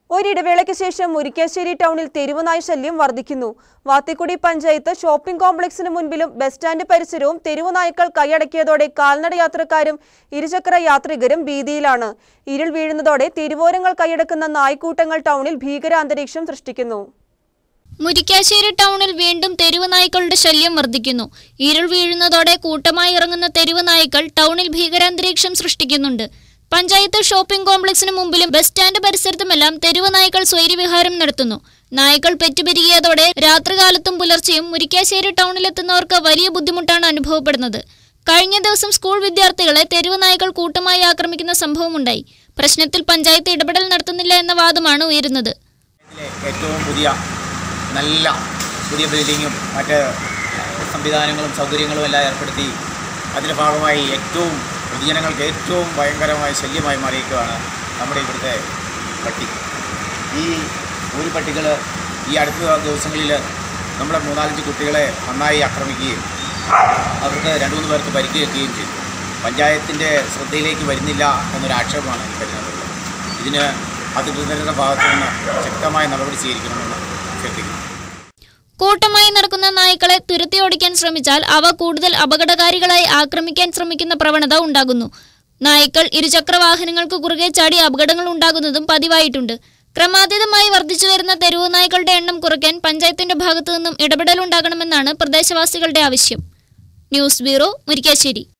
ഒരിടവേളയ്ക്ക് ശേഷം മുരിക്കാശ്ശേരി ടൗണിൽ തെരുവുനായ ശല്യം വർദ്ധിക്കുന്നു വാത്തിക്കുടി പഞ്ചായത്ത് ഷോപ്പിംഗ് കോംപ്ലക്സിന് മുൻപിലും ബസ് സ്റ്റാൻഡ് പരിസരവും തെരുവുനായ്ക്കൾ കൈയടക്കിയതോടെ കാൽനട യാത്രക്കാരും ഇരുചക്ര യാത്രികരും ഭീതിയിലാണ് ഇരുൾ വീഴുന്നതോടെ തെരുവോരങ്ങൾ കൈയടക്കുന്ന നായ്ക്കൂട്ടങ്ങൾ ടൗണിൽ ഭീകരാന്തരീക്ഷം സൃഷ്ടിക്കുന്നു മുരിക്കാശ്ശേരി ടൗണിൽ വീണ്ടും തെരുവ് നായ്ക്കളുടെ ശല്യം വർദ്ധിക്കുന്നു ഇരുൾ വീഴുന്നതോടെ കൂട്ടമായി ഇറങ്ങുന്ന തെരുവ് നായ്ക്കൾ ടൗണിൽ ഭീകരാന്തരീക്ഷം സൃഷ്ടിക്കുന്നുണ്ട് പഞ്ചായത്ത് ഷോപ്പിംഗ് കോംപ്ലക്സിന് മുമ്പിലും ബസ് സ്റ്റാൻഡ് പരിസരത്തുമെല്ലാം തെരുവ് നായ്ക്കൾ സ്വൈര്യവിഹാരം നടത്തുന്നു നായ്ക്കൾ പെറ്റുപെരുകിയതോടെ രാത്രികാലത്തും പുലർച്ചെയും മുരിക്കാശ്ശേരി ടൗണിലെത്തുന്നവർക്ക് വലിയ ബുദ്ധിമുട്ടാണ് അനുഭവപ്പെടുന്നത് കഴിഞ്ഞ ദിവസം സ്കൂൾ വിദ്യാർത്ഥികളെ തെരുവ് നായ്ക്കൾ കൂട്ടമായി ആക്രമിക്കുന്ന സംഭവമുണ്ടായി പ്രശ്നത്തിൽ പഞ്ചായത്ത് ഇടപെടൽ നടത്തുന്നില്ല എന്ന വാദമാണ് ഉയരുന്നത് ഇതിലെ ഏറ്റവും പുതിയ നല്ല പുതിയ ബിൽഡിങ്ങും മറ്റ് സംവിധാനങ്ങളും സൗകര്യങ്ങളും എല്ലാം ഏർപ്പെടുത്തി അതിൻ്റെ ഭാഗമായി ഏറ്റവും പൊതുജനങ്ങൾക്ക് ഏറ്റവും ഭയങ്കരമായ ശല്യമായി മാറിയിരിക്കുകയാണ് നമ്മുടെ ഇവിടുത്തെ പട്ടി ഈ ഒരു പട്ടികൾ ഈ അടുത്ത ദിവസങ്ങളിൽ നമ്മുടെ മൂന്നാലഞ്ച് കുട്ടികളെ നന്നായി ആക്രമിക്കുകയും അവർക്ക് രണ്ട് മൂന്ന് പേർക്ക് പരിക്കേൽക്കുകയും ചെയ്തു പഞ്ചായത്തിൻ്റെ ശ്രദ്ധയിലേക്ക് വരുന്നില്ല എന്നൊരു ആക്ഷേപമാണ് എനിക്ക് വരുന്നത് ഇതിന് അധികൃതരുടെ ഭാഗത്തു നിന്ന് ശക്തമായ നടപടി സ്വീകരിക്കണമെന്ന് അഭ്യർത്ഥിക്കുന്നു കൂട്ടമായി നടക്കുന്ന നായ്ക്കളെ തുരത്തി ഓടിക്കാൻ ശ്രമിച്ചാൽ അവ കൂടുതൽ അപകടകാരികളായി ആക്രമിക്കാൻ ശ്രമിക്കുന്ന പ്രവണത ഉണ്ടാകുന്നു നായ്ക്കൾ ഇരുചക്ര വാഹനങ്ങൾക്ക് കുറുകെ ചാടി അപകടങ്ങൾ ഉണ്ടാകുന്നതും പതിവായിട്ടുണ്ട് ക്രമാതീതമായി വർദ്ധിച്ചു വരുന്ന തെരുവു നായ്ക്കളുടെ എണ്ണം കുറയ്ക്കാൻ പഞ്ചായത്തിന്റെ ഭാഗത്തു നിന്നും ഇടപെടലുണ്ടാകണമെന്നാണ് പ്രദേശവാസികളുടെ ആവശ്യം ന്യൂസ് ബ്യൂറോ മുരിക്കാശ്ശേരി